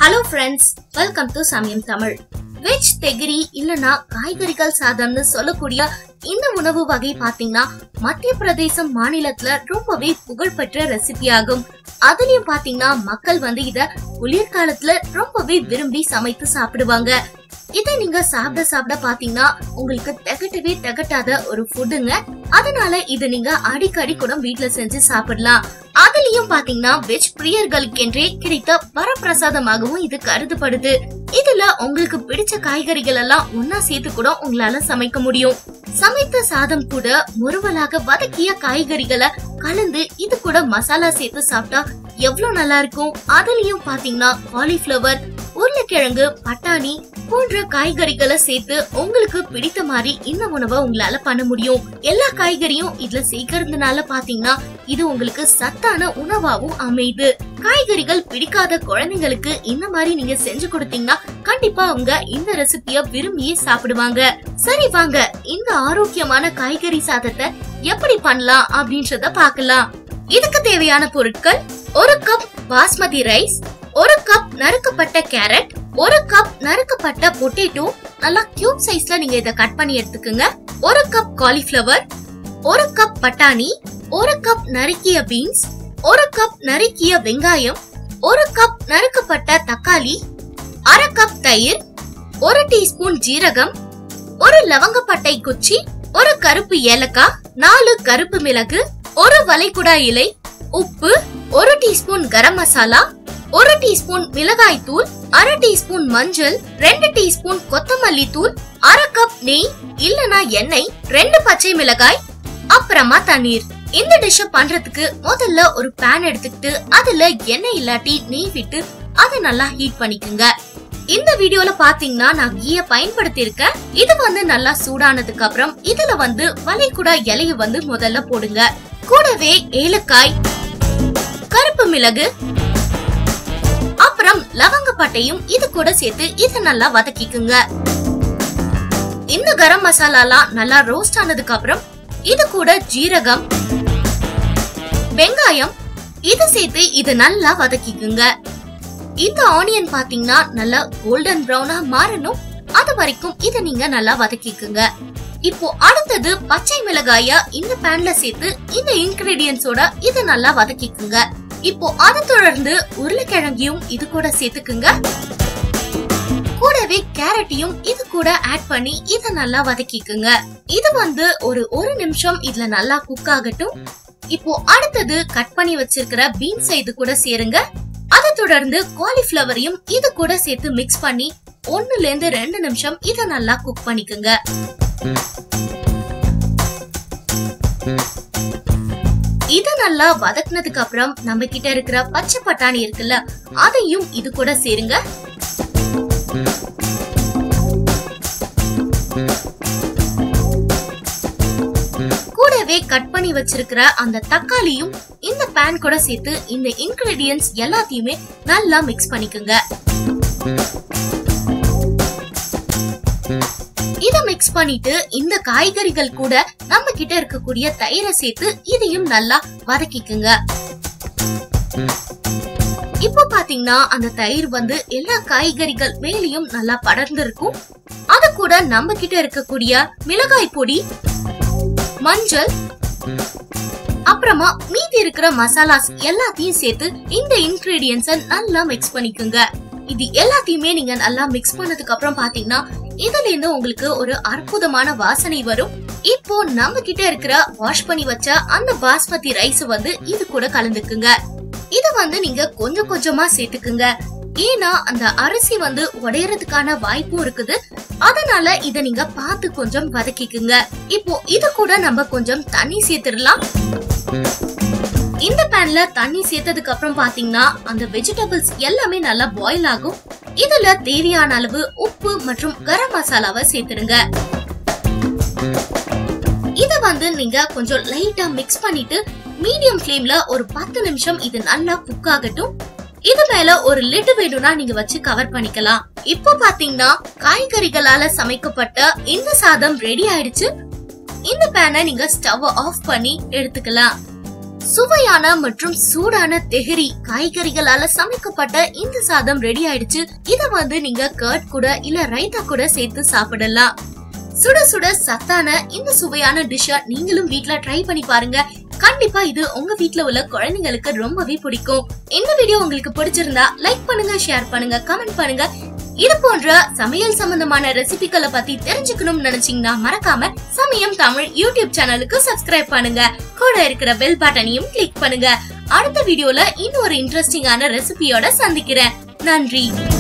hello friends welcome to சமயம் Tamil veg Tehri இல்லனா காய்கறிகள் சாதம்னு சொல்லக்கூடிய இந்த உணவு வகை பாத்தீங்கன்னா மத்திய பிரதேசம் மாநிலத்துல ரொம்பவே புகழ்பெற்ற ரெசிபி ஆகும் அதுலயும் பாத்தீங்கன்னா மக்கள் வந்து இத குளிர்காலத்துல ரொம்பவே விரும்பி சமைத்து சாப்பிடுவாங்க இதை நீங்க சாப்பிட சாப்பிட பாத்தீங்கன்னா உங்களுக்கு திகட்டவே திகட்டாத ஒரு ஃபுட்டுங்க அதனால இத நீங்க அடிக்கடி கூட வீட்ல செஞ்சு சாப்பிடலாம் அதுலயும் பாத்தீங்கன்னா வெஜ் பிரியர்களுக்கென்றே கிடைத்த வரப்பிரசாதமாகவும் இது கருதப்படுது இதுல உங்களுக்கு பிடிச்ச காய்கறிகள் எல்லாம் ஒன்னா சேர்த்து கூட உங்களால சமைக்க முடியும் சமைத்த சாதம் கூட முறுவலாக வதக்கிய காய்கறிகளை கலந்து இது கூட மசாலா சேர்த்து சாப்பிட்டா எவ்வளவு நல்லா இருக்கும் அதுலயும் பாத்தீங்கன்னா காலிஃபிளவர் உருளைக்கிழங்கு பட்டாணி போன்ற காய்கறிகளை சேர்த்து உங்களுக்கு பிடித்த மாதிரி இந்த உணவை உங்களால பண்ண முடியும் எல்லா காய்கறியும் இதுல சேர்க்கறதுனால பாத்தீங்கன்னா இது உங்களுக்கு சத்தான உணவாவும் அமையுது காய்கறிகள் பிடிக்காத குழந்தைங்களுக்கு இந்த மாதிரி நீங்க செஞ்சு கொடுத்தீங்கன்னா கண்டிப்பா அவங்க இந்த ரெசிபிய விரும்பியே சாப்பிடுவாங்க சரி வாங்க இந்த ஆரோக்கியமான காய்கறி சாதத்தை எப்படி பண்ணலாம் அப்படின்றத பார்க்கலாம் இதுக்கு தேவையான பொருட்கள் ஒரு கப் பாஸ்மதி ரைஸ் ஒரு கப் நறுக்கப்பட்ட கேரட் ஒரு கப் நறுக்கப்பட்ட பொட்டேட்டோ நல்லா கியூப் சைஸ்ல நீங்க இத கட் பண்ணி எடுத்துக்கோங்க ஒரு கப் காலிஃபிளவர் ஒரு கப் பட்டாணி ஒரு கப் நறுக்கிய பீன்ஸ் ஒரு கப் நறுக்கிய வெங்காயம் ஒரு கப் நறுக்கப்பட்ட தக்காளி அரை கப் தயிர் ஒரு டீஸ்பூன் ஜீரகம் ஒரு லவங்கப்பட்டை குச்சி ஒரு கருப்பு ஏலக்காய் நாலு கருப்பு மிளகு ஒரு வளைகுடா இலை உப்பு ஒரு டீஸ்பூன் கரம் மசாலா ஒரு டீஸ்பூன் மிளகாய் தூள் அரை டீஸ்பூன் மஞ்சள் ரெண்டு டீஸ்பூன் கொத்தமல்லி தூள் அரை கப் நெய் இல்லனா எண்ணெய் ரெண்டு பச்சை மிளகாய் அப்புறமா தண்ணீர் இந்த டிஷ் பண்றதுக்கு முதல்ல ஒரு பேன் எடுத்துக்கிட்டு அதுல எண்ணெய் இல்லாட்டி நெய் விட்டு அதை நல்லா ஹீட் பண்ணிக்கோங்க இந்த வீடியோல பாத்தீங்கன்னா நான் கீய பயன்படுத்தி இருக்கேன் இது வந்து நல்லா சூடானதுக்கு அப்புறம் இதுல வந்து வளைகுடா இலைய வந்து முதல்ல போடுங்க கூடவே ஏலக்காய் கருப்பு மிளகு அப்புறம் லவங்கப்பட்டையும் இது கூட சேர்த்து இத நல்லா வதக்கிக்குங்க இந்த கரம் மசாலாலாம் நல்லா ரோஸ்ட் ஆனதுக்கு அப்புறம் இது கூட ஜீரகம் வெங்காயம் இது சேர்த்து இது நல்லா வதக்கிக்குங்க இந்த ஆனியன் பாத்தீங்கன்னா நல்லா கோல்டன் ப்ரௌனா மாறணும் அது வரைக்கும் இத நீங்க நல்லா வதக்கிக்குங்க இப்போ அடுத்தது பச்சை மிளகாய இந்த பேன்ல சேர்த்து இந்த இன்கிரீடியன்ஸோட இத நல்லா வதக்கிக்குங்க இப்போ அதை தொடர்ந்து உருளைக்கிழங்கையும் இது கூட சேர்த்துக்குங்க கூடவே கேரட்டையும் இது கூட ஆட் பண்ணி இத நல்லா வதக்கிக்குங்க இது வந்து ஒரு ஒரு நிமிஷம் இதுல நல்லா குக் ஆகட்டும் இப்போ அடுத்தது கட் பண்ணி வச்சிருக்கிற பீன்ஸ் இது கூட சேருங்க அதை தொடர்ந்து காலிஃபிளவரையும் இது கூட சேர்த்து மிக்ஸ் பண்ணி ஒண்ணுல இருந்து ரெண்டு நிமிஷம் இத நல்லா குக் பண்ணிக்குங்க இத நல்லா வதக்குனதுக்கு அப்புறம் நம்ம கிட்ட இருக்கிற பச்சை பட்டாணி இருக்குல்ல அதையும் இது கூட சேருங்க கூடவே கட் பண்ணி வச்சிருக்கிற அந்த தக்காளியும் இந்த பேன் கூட சேர்த்து இந்த இன்கிரீடியன்ஸ் எல்லாத்தையுமே நல்லா மிக்ஸ் பண்ணிக்கோங்க இத மிக்ஸ் பண்ணிட்டு இந்த காய்கறிகள் கூட நம்ம கிட்ட இருக்கக்கூடிய தயிரை சேர்த்து இதையும் நல்லா வதக்கிக்குங்க இப்போ பாத்தீங்கன்னா அந்த தயிர் வந்து எல்லா காய்கறிகள் மேலேயும் நல்லா படர்ந்து இருக்கும் அது கூட நம்ம கிட்ட இருக்கக்கூடிய மிளகாய் பொடி மஞ்சள் அப்புறமா மீதி இருக்கிற மசாலாஸ் எல்லாத்தையும் சேர்த்து இந்த இன்கிரீடியன்ஸ நல்லா மிக்ஸ் பண்ணிக்கோங்க இது எல்லாத்தையுமே நீங்க நல்லா மிக்ஸ் பண்ணதுக்கு அப்புறம் பாத்தீங்கன்னா இதுல இருந்து உங்களுக்கு ஒரு அற்புதமான வாசனை வரும் இப்போ நம்ம கிட்ட இருக்கிற வாஷ் பண்ணி வச்ச அந்த பாஸ்மதி ரைஸ் வந்து இது கூட கலந்துக்குங்க இது வந்து நீங்க கொஞ்சம் கொஞ்சமா சேர்த்துக்குங்க ஏன்னா அந்த அரிசி வந்து உடையறதுக்கான வாய்ப்பும் இருக்குது அதனால இத நீங்க பார்த்து கொஞ்சம் வதக்கிக்குங்க இப்போ இது கூட நம்ம கொஞ்சம் தண்ணி சேர்த்துடலாம் இந்த பேன்ல தண்ணி சேர்த்ததுக்கு அப்புறம் பாத்தீங்கன்னா அந்த வெஜிடபிள்ஸ் எல்லாமே நல்லா பாயில் ஆகும் இதுல தேவையான அளவு உப்பு மற்றும் கரம் மசாலாவை சேர்த்துடுங்க இத வந்து நீங்க கொஞ்சம் லைட்டா மிக்ஸ் பண்ணிட்டு மீடியம் ஃப்ளேம்ல ஒரு பத்து நிமிஷம் இது நல்லா குக் ஆகட்டும் இது மேல ஒரு லிட் வேணும்னா நீங்க வச்சு கவர் பண்ணிக்கலாம் இப்போ பாத்தீங்கன்னா காய்கறிகளால சமைக்கப்பட்ட இந்த சாதம் ரெடி ஆயிடுச்சு இந்த பேனை நீங்க ஸ்டவ் ஆஃப் பண்ணி எடுத்துக்கலாம் சுவையான மற்றும் சூடான தெஹரி காய்கறிகளால சமைக்கப்பட்ட இந்த சாதம் ரெடி ஆயிடுச்சு இத வந்து நீங்க கர்ட் கூட இல்ல ரைத்தா கூட சேர்த்து சாப்பிடலாம் சுட சுட சத்தான இந்த சுவையான டிஷ்ஷ நீங்களும் வீட்ல ட்ரை பண்ணி பாருங்க கண்டிப்பா இது உங்க வீட்ல உள்ள குழந்தைங்களுக்கு ரொம்பவே பிடிக்கும் இந்த வீடியோ உங்களுக்கு பிடிச்சிருந்தா லைக் பண்ணுங்க ஷேர் பண்ணுங்க கமெண்ட் பண்ணுங்க இது போன்ற சமையல் சம்பந்தமான ரெசிபிகளை பத்தி தெரிஞ்சுக்கணும்னு நினைச்சீங்கன்னா மறக்காம சமயம் தமிழ் யூடியூப் சேனலுக்கு சப்ஸ்கிரைப் பண்ணுங்க கூட இருக்கிற பெல் பட்டனையும் கிளிக் பண்ணுங்க அடுத்த வீடியோல இன்னொரு இன்ட்ரெஸ்டிங்கான ரெசிபியோட சந்திக்கிறேன் நன்றி